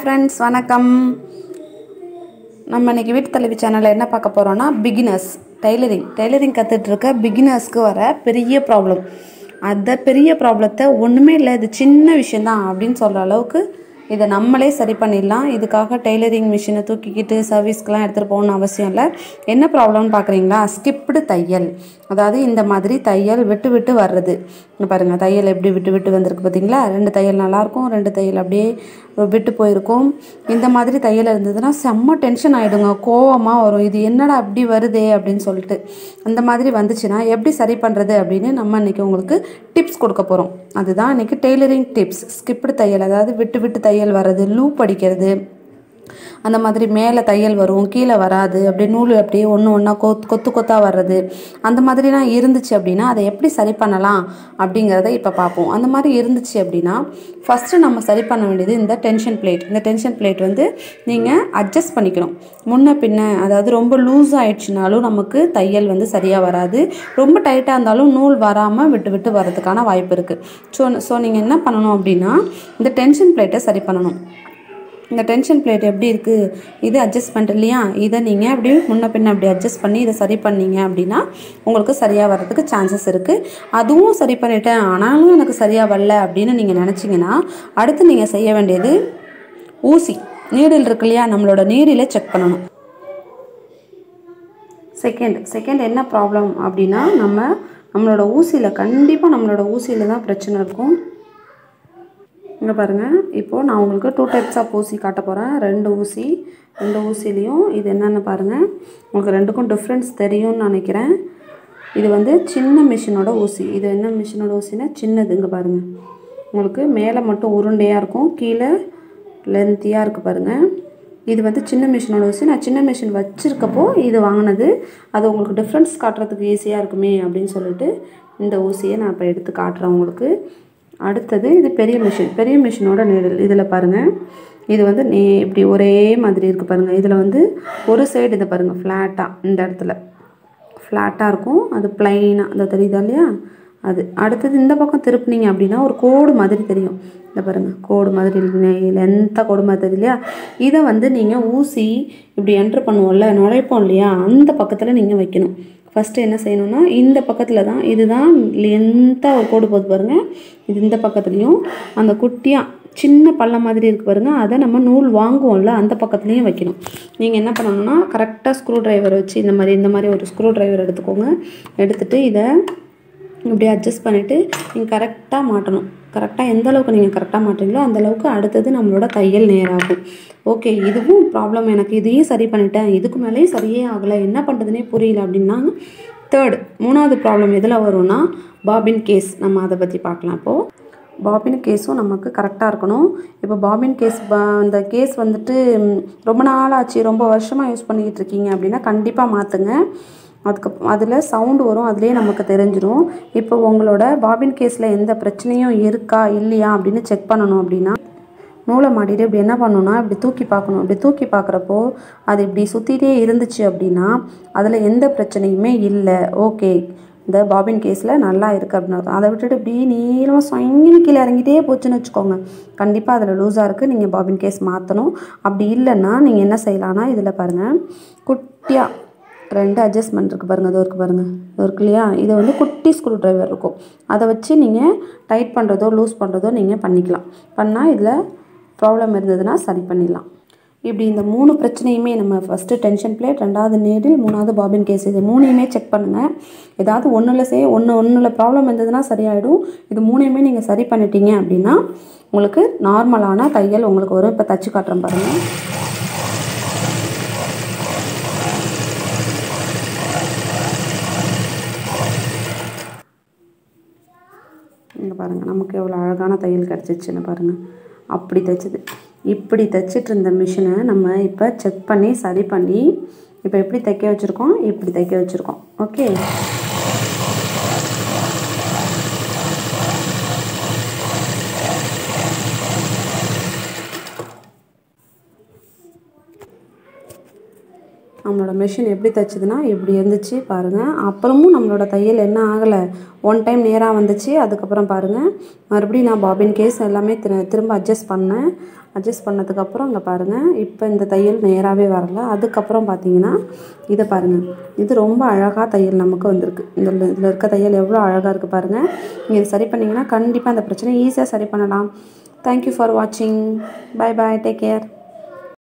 friends வணக்கம் நம்ம இன்னைக்கு வீட்டு தலைவி சேனலில் என்ன பார்க்க போகிறோன்னா பிகினர்ஸ் டைலரிங் டைலரிங் கற்றுட்டு இருக்க பிகினர்ஸ்க்கு வர பெரிய ப்ராப்ளம் அந்த பெரிய ப்ராப்ளத்தை ஒன்றுமே இல்லை இது சின்ன விஷயந்தான் அப்படின்னு சொல்கிற அளவுக்கு இதை நம்மளே சரி பண்ணிடலாம் இதுக்காக டெய்லரிங் மிஷினை தூக்கிக்கிட்டு சர்வீஸ்க்கெலாம் எடுத்துகிட்டு போகணும்னு அவசியம் இல்லை என்ன ப்ராப்ளம்னு பார்க்குறீங்களா ஸ்கிப்டு தையல் அதாவது இந்த மாதிரி தையல் விட்டு விட்டு வர்றது இங்க பாருங்கள் தையல் எப்படி விட்டு விட்டு வந்திருக்கு பார்த்தீங்களா ரெண்டு தையல் நல்லாயிருக்கும் ரெண்டு தையல் அப்படியே விட்டு போயிருக்கும் இந்த மாதிரி தையல் இருந்ததுன்னா செம்ம டென்ஷன் ஆகிடுங்க கோவமாக வரும் இது என்னடா அப்படி வருதே அப்படின்னு சொல்லிட்டு அந்த மாதிரி வந்துச்சுன்னா எப்படி சரி பண்ணுறது அப்படின்னு நம்ம இன்றைக்கி உங்களுக்கு டிப்ஸ் கொடுக்க போகிறோம் அதுதான் இன்றைக்கி டெய்லரிங் டிப்ஸ் ஸ்கிப்டு தையல் அதாவது விட்டு விட்டு தையல் வர்றது லூப் அடிக்கிறது அந்த மாதிரி மேலே தையல் வரும் கீழே வராது அப்படியே நூல் அப்படியே ஒன்று ஒன்றா கொத் கொத்து கொத்தாக வர்றது அந்த மாதிரிலாம் இருந்துச்சு அப்படின்னா அதை எப்படி சரி பண்ணலாம் அப்படிங்கிறத இப்போ பார்ப்போம் அந்த மாதிரி இருந்துச்சு அப்படின்னா ஃபஸ்ட்டு நம்ம சரி பண்ண வேண்டியது இந்த டென்ஷன் பிளேட் இந்த டென்ஷன் பிளேட் வந்து நீங்கள் அட்ஜஸ்ட் பண்ணிக்கணும் முன்ன பின்ன அதாவது ரொம்ப லூஸ் ஆயிடுச்சுனாலும் நமக்கு தையல் வந்து சரியாக வராது ரொம்ப டைட்டாக இருந்தாலும் நூல் வராமல் விட்டு விட்டு வரதுக்கான வாய்ப்பு இருக்குது ஸோ ஸோ நீங்கள் என்ன பண்ணணும் அப்படின்னா இந்த டென்ஷன் பிளேட்டை சரி பண்ணணும் இந்த டென்ஷன் பிளேட் எப்படி இருக்குது இது அட்ஜஸ்ட்மெண்ட் இல்லையா இதை நீங்கள் அப்படியே முன்ன பின்ன அப்படி அட்ஜஸ்ட் பண்ணி இதை சரி பண்ணீங்க அப்படின்னா உங்களுக்கு சரியாக வர்றதுக்கு சான்சஸ் இருக்குது அதுவும் சரி பண்ணிட்டேன் ஆனாலும் எனக்கு சரியாக வரல அப்படின்னு நீங்கள் நினச்சிங்கன்னா அடுத்து நீங்கள் செய்ய வேண்டியது ஊசி நீடில் இருக்கு இல்லையா நம்மளோட நீடில் செக் பண்ணணும் செகண்ட் செகண்ட் என்ன ப்ராப்ளம் அப்படின்னா நம்ம நம்மளோட ஊசியில் கண்டிப்பாக நம்மளோட ஊசியில் தான் பிரச்சனை இருக்கும் இங்கே பாருங்கள் இப்போது நான் உங்களுக்கு டூ டைப்ஸ் ஆஃப் ஊசி காட்ட போகிறேன் ரெண்டு ஊசி ரெண்டு ஊசிலையும் இது என்னென்னு பாருங்கள் உங்களுக்கு ரெண்டுக்கும் டிஃப்ரென்ஸ் தெரியும்னு நினைக்கிறேன் இது வந்து சின்ன மிஷினோட ஊசி இது என்ன மிஷினோட ஊசினா சின்னது இங்கே பாருங்கள் உங்களுக்கு மேலே மட்டும் உருண்டையாக இருக்கும் கீழே லென்த்தியாக இருக்குது பாருங்கள் இது வந்து சின்ன மிஷினோட ஊசி நான் சின்ன மிஷின் வச்சுருக்கப்போ இது வாங்கினது அது உங்களுக்கு டிஃப்ரென்ஸ் காட்டுறதுக்கு ஈஸியாக இருக்குமே அப்படின்னு சொல்லிட்டு இந்த ஊசியை நான் இப்போ எடுத்து காட்டுறேன் உங்களுக்கு அடுத்தது இது பெரிய மிஷின் பெரிய மிஷினோட நீடல் இதில் பாருங்கள் இது வந்து நே இப்படி ஒரே மாதிரி இருக்குது பாருங்கள் இதில் வந்து ஒரு சைடு இதை பாருங்கள் ஃப்ளாட்டாக இந்த இடத்துல ஃப்ளாட்டாக இருக்கும் அது பிளைனாக அந்த தெரியுதா இல்லையா அது அடுத்தது இந்த பக்கம் திருப்பினீங்க அப்படின்னா ஒரு கோடு மாதிரி தெரியும் இந்த பாருங்கள் கோடு மாதிரி லென்த்தாக கோடு மாதிரி தெரியும் இல்லையா இதை வந்து நீங்கள் ஊசி இப்படி என்ட்ரு பண்ணுவோம்ல நுழைப்போம் இல்லையா அந்த பக்கத்தில் நீங்கள் வைக்கணும் ஃபஸ்ட்டு என்ன செய்யணும்னா இந்த பக்கத்தில் தான் இதுதான் லென்த்தாக ஒரு கோடு போது பாருங்கள் இது இந்த பக்கத்துலேயும் அந்த குட்டியாக சின்ன பள்ளம் மாதிரி இருக்குது பாருங்கள் அதை நம்ம நூல் வாங்குவோம்ல அந்த பக்கத்துலேயும் வைக்கணும் நீங்கள் என்ன பண்ணணும்னா கரெக்டாக ஸ்க்ரூ டிரைவர் வச்சு இந்த மாதிரி இந்த மாதிரி ஒரு ஸ்க்ரூ டிரைவர் எடுத்துக்கோங்க எடுத்துகிட்டு இதை இப்படி அட்ஜஸ்ட் பண்ணிவிட்டு நீங்கள் கரெக்டாக மாட்டணும் கரெக்டாக எந்த அளவுக்கு நீங்கள் கரெக்டாக மாட்டுறீங்களோ அந்த அளவுக்கு அடுத்தது நம்மளோட தையல் நேராகும் ஓகே இதுவும் ப்ராப்ளம் எனக்கு இதையும் சரி பண்ணிட்டேன் இதுக்கு மேலேயும் சரியே ஆகலை என்ன பண்ணுறதுனே புரியல அப்படின்னா தேர்ட் மூணாவது ப்ராப்ளம் எதில் வரும்னா பாபின் கேஸ் நம்ம அதை பற்றி பார்க்கலாம் இப்போது பாபின் கேஸும் நமக்கு கரெக்டாக இருக்கணும் இப்போ பாபின் கேஸ் அந்த கேஸ் வந்துட்டு ரொம்ப நாள் ஆச்சு ரொம்ப வருஷமாக யூஸ் பண்ணிக்கிட்டு இருக்கீங்க அப்படின்னா கண்டிப்பாக மாற்றுங்க அதுக்கு அதில் சவுண்டு வரும் அதுலேயே நமக்கு தெரிஞ்சிடும் இப்போ உங்களோட பாபின் கேஸில் எந்த பிரச்சனையும் இருக்கா இல்லையா அப்படின்னு செக் பண்ணணும் அப்படின்னா நூலை மாட்டிட்டு இப்படி என்ன பண்ணணும்னா இப்படி தூக்கி பார்க்கணும் இப்படி தூக்கி பார்க்குறப்போ அது இப்படி சுற்றிட்டே இருந்துச்சு அப்படின்னா அதில் எந்த பிரச்சனையுமே இல்லை ஓகே இந்த பாபின் கேஸில் நல்லா இருக்குது அப்படின்னு அதை விட்டுட்டு இப்படி நீளமாக சொங்கினு கீழே இறங்கிட்டே போச்சுன்னு வச்சுக்கோங்க கண்டிப்பாக அதில் லூஸாக இருக்குது நீங்கள் பாபின் கேஸ் மாற்றணும் அப்படி இல்லைன்னா நீங்கள் என்ன செய்யலான்னா இதில் பாருங்கள் குட்டியாக ரெண்டு அட்ஜஸ்ட்மெண்ட் இருக்குது பாருங்கள் அது இருக்குது பாருங்கள் அது இருக்கு இல்லையா இது வந்து குட்டி ஸ்க்ரூ ட்ரைவர் இருக்கும் அதை வச்சு நீங்கள் டைட் பண்ணுறதோ லூஸ் பண்ணுறதோ நீங்கள் பண்ணிக்கலாம் பண்ணால் இதில் ப்ராப்ளம் இருந்ததுன்னா சரி பண்ணிடலாம் இப்படி இந்த மூணு பிரச்சனையுமே நம்ம ஃபஸ்ட்டு டென்ஷன் பிளேட் ரெண்டாவது நேடில் மூணாவது பாபின் கேஸ் இது மூணையுமே செக் பண்ணுங்கள் ஏதாவது ஒன்றில் சே ஒன்று ஒன்றில் ப்ராப்ளம் இருந்ததுன்னா சரியாயிடும் இது மூணையுமே நீங்கள் சரி பண்ணிட்டீங்க அப்படின்னா உங்களுக்கு நார்மலான தையல் உங்களுக்கு வரும் இப்போ தச்சு காட்டுறேன் பாருங்கள் இங்கே பாருங்கள் நமக்கு எவ்வளோ அழகான தையல் கிடச்சிச்சுன்னு பாருங்கள் அப்படி தைச்சது இப்படி தைச்சிட்டு இருந்த மிஷினை நம்ம இப்போ செக் பண்ணி சரி பண்ணி இப்போ எப்படி தைக்க வச்சுருக்கோம் இப்படி தைக்க வச்சுருக்கோம் ஓகே நம்மளோட மிஷின் எப்படி தைச்சதுன்னா இப்படி இருந்துச்சு பாருங்கள் அப்புறமும் நம்மளோட தையல் என்ன ஆகலை ஒன் டைம் நேராக வந்துச்சு அதுக்கப்புறம் பாருங்கள் மறுபடியும் நான் பாபின் கேஸ் எல்லாமே திரு திரும்ப அட்ஜஸ்ட் பண்ணேன் அட்ஜஸ்ட் பண்ணதுக்கப்புறம் இங்கே பாருங்கள் இப்போ இந்த தையல் நேராகவே வரல அதுக்கப்புறம் பார்த்தீங்கன்னா இதை பாருங்கள் இது ரொம்ப அழகாக தையல் நமக்கு வந்திருக்கு இதில் இதில் இருக்க தையல் எவ்வளோ அழகாக இருக்குது பாருங்கள் நீங்கள் இது சரி பண்ணிங்கன்னா கண்டிப்பாக அந்த பிரச்சனை ஈஸியாக சரி பண்ணலாம் தேங்க்யூ ஃபார் வாட்சிங் பை பாய் டேக் கேர்